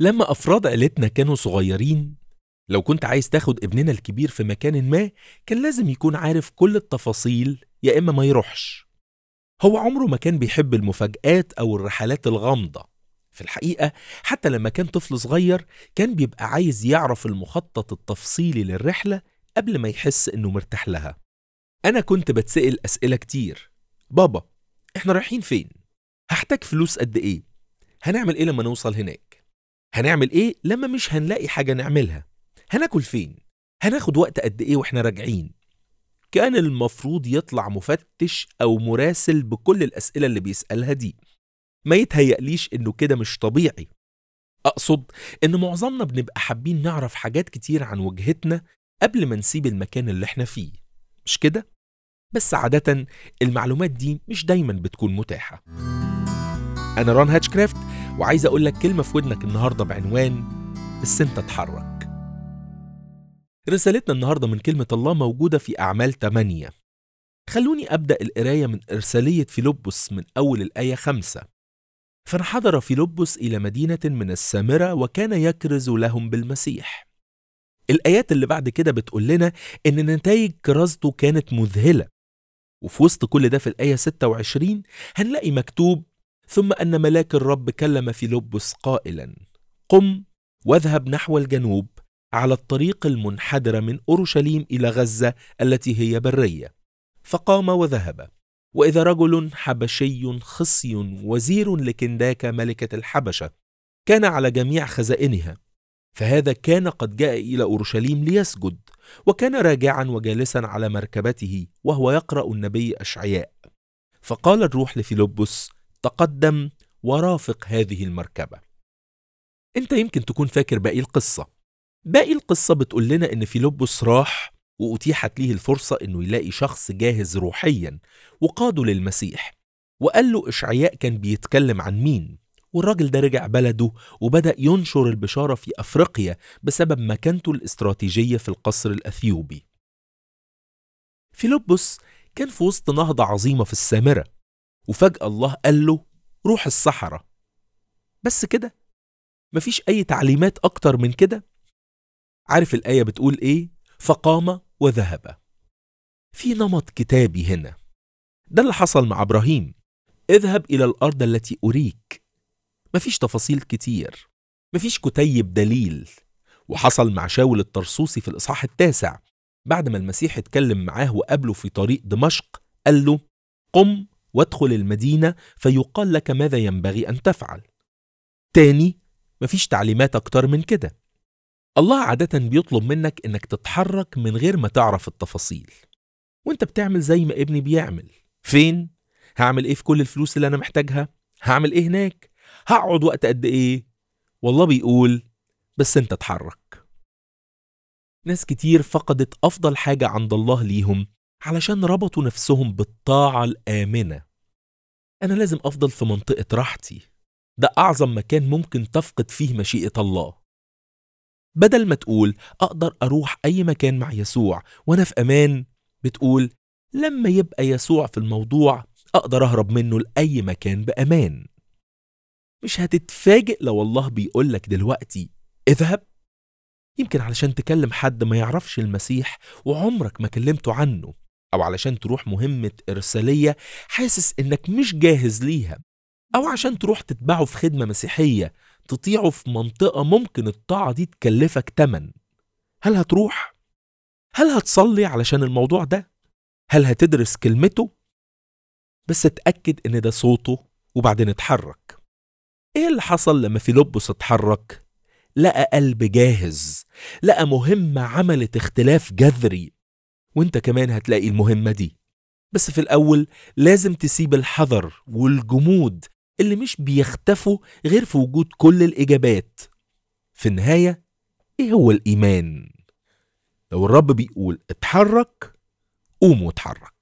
لما أفراد عيلتنا كانوا صغيرين لو كنت عايز تاخد ابننا الكبير في مكان ما كان لازم يكون عارف كل التفاصيل يا إما ما يروحش هو عمره ما كان بيحب المفاجآت أو الرحلات الغامضة في الحقيقة حتى لما كان طفل صغير كان بيبقى عايز يعرف المخطط التفصيلي للرحلة قبل ما يحس إنه مرتاح لها أنا كنت بتسأل أسئلة كتير بابا إحنا رايحين فين؟ هحتاج فلوس قد إيه؟ هنعمل إيه لما نوصل هناك؟ هنعمل إيه لما مش هنلاقي حاجة نعملها؟ هناكل فين؟ هناخد وقت قد إيه وإحنا راجعين؟ كان المفروض يطلع مفتش أو مراسل بكل الأسئلة اللي بيسألها دي ما يتهيأليش إنه كده مش طبيعي أقصد إن معظمنا بنبقى حابين نعرف حاجات كتير عن وجهتنا قبل ما نسيب المكان اللي احنا فيه مش كده؟ بس عادة المعلومات دي مش دايما بتكون متاحة أنا ران هاتشكرافت وعايز أقول لك كلمة في ودنك النهاردة بعنوان بس أنت اتحرك رسالتنا النهاردة من كلمة الله موجودة في أعمال 8 خلوني أبدأ القراية من إرسالية فيلبس من أول الآية 5 فانحدر فيلبس إلى مدينة من السامرة وكان يكرز لهم بالمسيح الآيات اللي بعد كده بتقول لنا إن نتائج كرازته كانت مذهلة وفي وسط كل ده في الآية 26 هنلاقي مكتوب ثم أن ملاك الرب كلم فيلبس قائلا قم واذهب نحو الجنوب على الطريق المنحدرة من أورشليم إلى غزة التي هي برية فقام وذهب وإذا رجل حبشي خصي وزير لكنداك ملكة الحبشة كان على جميع خزائنها فهذا كان قد جاء إلى أورشليم ليسجد وكان راجعا وجالسا على مركبته وهو يقرأ النبي أشعياء فقال الروح لفيلبس تقدم ورافق هذه المركبة انت يمكن تكون فاكر باقي القصة باقي القصة بتقول لنا ان فيلبس راح وأتيحت ليه الفرصة انه يلاقي شخص جاهز روحيا وقاده للمسيح وقال له إشعياء كان بيتكلم عن مين والراجل ده رجع بلده وبدأ ينشر البشارة في أفريقيا بسبب مكانته الاستراتيجية في القصر الأثيوبي فيلبس كان في وسط نهضة عظيمة في السامرة وفجأة الله قال له روح الصحراء بس كده مفيش أي تعليمات أكتر من كده عارف الآية بتقول إيه فقام وذهب في نمط كتابي هنا ده اللي حصل مع إبراهيم اذهب إلى الأرض التي أريك مفيش تفاصيل كتير مفيش كتيب دليل وحصل مع شاول الطرسوسي في الإصحاح التاسع بعد ما المسيح اتكلم معاه وقابله في طريق دمشق قال له قم وادخل المدينة فيقال لك ماذا ينبغي أن تفعل تاني مفيش تعليمات أكتر من كده الله عادة بيطلب منك إنك تتحرك من غير ما تعرف التفاصيل وانت بتعمل زي ما ابني بيعمل فين؟ هعمل ايه في كل الفلوس اللي انا محتاجها؟ هعمل ايه هناك؟ هقعد وقت قد ايه؟ والله بيقول بس انت اتحرك ناس كتير فقدت افضل حاجة عند الله ليهم علشان ربطوا نفسهم بالطاعة الآمنة أنا لازم أفضل في منطقة راحتي ده أعظم مكان ممكن تفقد فيه مشيئة الله بدل ما تقول أقدر أروح أي مكان مع يسوع وأنا في أمان بتقول لما يبقى يسوع في الموضوع أقدر أهرب منه لأي مكان بأمان مش هتتفاجئ لو الله بيقول لك دلوقتي اذهب يمكن علشان تكلم حد ما يعرفش المسيح وعمرك ما كلمته عنه أو علشان تروح مهمة إرسالية حاسس إنك مش جاهز ليها أو عشان تروح تتبعه في خدمة مسيحية تطيعه في منطقة ممكن الطاعة دي تكلفك تمن هل هتروح؟ هل هتصلي علشان الموضوع ده؟ هل هتدرس كلمته؟ بس اتأكد إن ده صوته وبعدين اتحرك إيه اللي حصل لما فيلبس اتحرك؟ لقى قلب جاهز لقى مهمة عملت اختلاف جذري وانت كمان هتلاقي المهمة دي بس في الأول لازم تسيب الحذر والجمود اللي مش بيختفوا غير في وجود كل الإجابات في النهاية إيه هو الإيمان؟ لو الرب بيقول اتحرك قوم واتحرك